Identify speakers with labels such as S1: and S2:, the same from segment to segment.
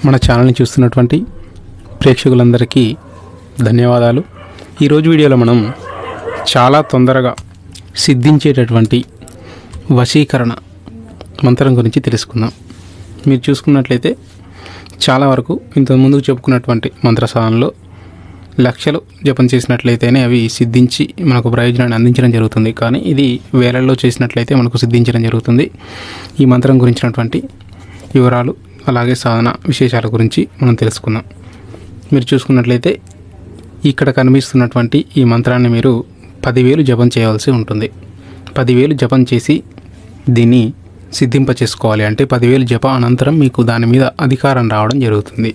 S1: మన ఛానల్ని చూస్తున్నటువంటి ప్రేక్షకులందరికీ ధన్యవాదాలు ఈరోజు వీడియోలో మనం చాలా తొందరగా సిద్ధించేటటువంటి వశీకరణ మంత్రం గురించి తెలుసుకుందాం మీరు చూసుకున్నట్లయితే చాలా వరకు ఇంత ముందుకు చెప్పుకున్నటువంటి మంత్ర సాధనలో లక్షలు జపం చేసినట్లయితేనే అవి సిద్ధించి మనకు ప్రయోజనాన్ని అందించడం జరుగుతుంది కానీ ఇది వేలల్లో చేసినట్లయితే మనకు సిద్ధించడం జరుగుతుంది ఈ మంత్రం గురించినటువంటి వివరాలు అలాగే సాధన విశేషాల గురించి మనం తెలుసుకుందాం మీరు చూసుకున్నట్లయితే ఇక్కడ కనిపిస్తున్నటువంటి ఈ మంత్రాన్ని మీరు పదివేలు జపం చేయవలసి ఉంటుంది పదివేలు జపం చేసి దీన్ని సిద్ధింప చేసుకోవాలి అంటే పదివేలు జప అనంతరం మీకు దాని మీద అధికారం రావడం జరుగుతుంది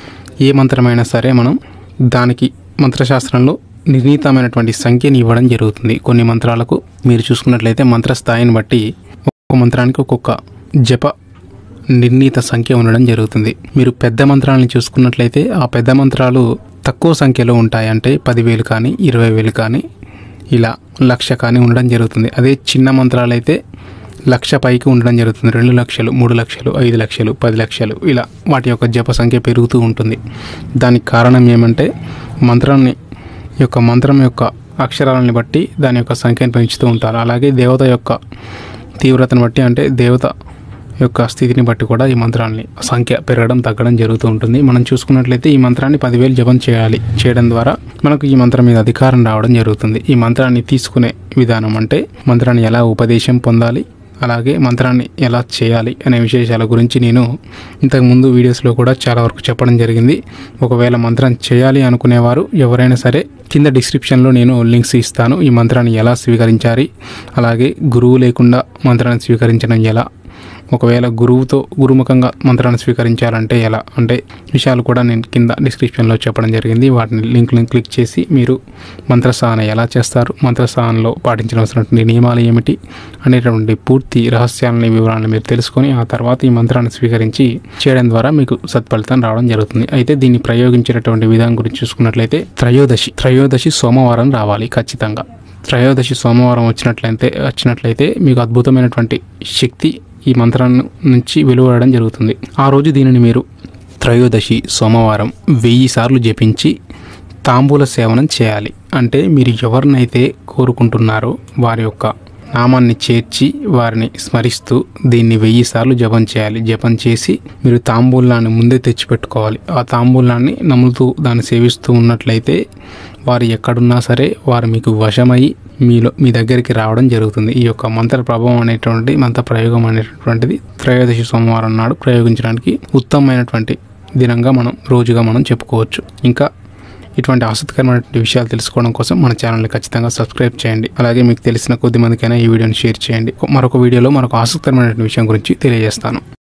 S1: ఏ మంత్రమైనా సరే మనం దానికి మంత్రశాస్త్రంలో నిర్ణీతమైనటువంటి సంఖ్యని ఇవ్వడం జరుగుతుంది కొన్ని మంత్రాలకు మీరు చూసుకున్నట్లయితే మంత్ర స్థాయిని బట్టి ఒక్కొక్క మంత్రానికి ఒక్కొక్క జప నిర్ణీత సంఖ్య ఉండడం జరుగుతుంది మీరు పెద్ద మంత్రాలను చూసుకున్నట్లయితే ఆ పెద్ద మంత్రాలు తక్కువ సంఖ్యలో ఉంటాయి అంటే పదివేలు కానీ ఇరవై వేలు కానీ ఇలా లక్ష కానీ ఉండడం జరుగుతుంది అదే చిన్న మంత్రాలు అయితే లక్ష పైకి ఉండడం జరుగుతుంది రెండు లక్షలు మూడు లక్షలు ఐదు లక్షలు పది లక్షలు ఇలా వాటి యొక్క జప సంఖ్య పెరుగుతూ ఉంటుంది దానికి కారణం ఏమంటే మంత్రాన్ని యొక్క మంత్రం యొక్క అక్షరాలని బట్టి దాని యొక్క సంఖ్యను పెంచుతూ ఉంటారు అలాగే దేవత యొక్క తీవ్రతను బట్టి అంటే దేవత యొక్క స్థితిని బట్టి కూడా ఈ మంత్రాన్ని సంఖ్య పెరగడం తగ్గడం జరుగుతూ ఉంటుంది మనం చూసుకున్నట్లయితే ఈ మంత్రాన్ని పదివేలు జపం చేయాలి చేయడం ద్వారా మనకు ఈ మంత్రం మీద అధికారం రావడం జరుగుతుంది ఈ మంత్రాన్ని తీసుకునే విధానం అంటే మంత్రాన్ని ఎలా ఉపదేశం పొందాలి అలాగే మంత్రాన్ని ఎలా చేయాలి అనే విశేషాల గురించి నేను ఇంతకుముందు వీడియోస్లో కూడా చాలా వరకు చెప్పడం జరిగింది ఒకవేళ మంత్రం చేయాలి అనుకునేవారు ఎవరైనా సరే కింద డిస్క్రిప్షన్లో నేను లింక్స్ ఇస్తాను ఈ మంత్రాన్ని ఎలా స్వీకరించాలి అలాగే గురువు లేకుండా మంత్రాన్ని స్వీకరించడం ఎలా ఒకవేళ గురువుతో గురుముఖంగా మంత్రాన్ని స్వీకరించాలంటే ఎలా అంటే విషయాలు కూడా నేను కింద డిస్క్రిప్షన్లో చెప్పడం జరిగింది వాటిని లింక్లను క్లిక్ చేసి మీరు మంత్ర సాధన ఎలా చేస్తారు మంత్ర సాధనలో పాటించవలసినటువంటి నియమాలు ఏమిటి అనేటువంటి పూర్తి రహస్యాలని వివరాలను మీరు తెలుసుకొని ఆ తర్వాత ఈ మంత్రాన్ని స్వీకరించి చేయడం ద్వారా మీకు సత్ఫలితం రావడం జరుగుతుంది అయితే దీన్ని ప్రయోగించేటటువంటి విధానం గురించి చూసుకున్నట్లయితే త్రయోదశి త్రయోదశి సోమవారం రావాలి ఖచ్చితంగా త్రయోదశి సోమవారం వచ్చినట్లయితే వచ్చినట్లయితే మీకు అద్భుతమైనటువంటి శక్తి ఈ మంత్రం నుంచి వెలువడడం జరుగుతుంది ఆ రోజు దీనిని మీరు త్రయోదశి సోమవారం వెయ్యి సార్లు జపించి తాంబూల సేవనం చేయాలి అంటే మీరు ఎవరినైతే కోరుకుంటున్నారో వారి యొక్క నామాన్ని చేర్చి వారిని స్మరిస్తూ దీన్ని వెయ్యి సార్లు జపం చేయాలి జపం చేసి మీరు తాంబూలాన్ని ముందే తెచ్చిపెట్టుకోవాలి ఆ తాంబూలాన్ని నములుతూ దాన్ని సేవిస్తూ ఉన్నట్లయితే వారు ఎక్కడున్నా సరే వారు మీకు వశమై మీలో మీ దగ్గరికి రావడం జరుగుతుంది ఈ యొక్క మంత్ర ప్రభావం అనేటువంటి మంత్ర ప్రయోగం అనేటటువంటిది త్రయోదశి సోమవారం నాడు ప్రయోగించడానికి ఉత్తమమైనటువంటి దినంగా మనం రోజుగా మనం చెప్పుకోవచ్చు ఇంకా ఇటువంటి ఆసక్తికరమైనటువంటి విషయాలు తెలుసుకోవడం కోసం మన ఛానల్ని ఖచ్చితంగా సబ్స్క్రైబ్ చేయండి అలాగే మీకు తెలిసిన కొద్ది మందికైనా ఈ వీడియోని షేర్ చేయండి మరొక వీడియోలో మరొక ఆసక్తికరమైనటువంటి విషయం గురించి తెలియజేస్తాను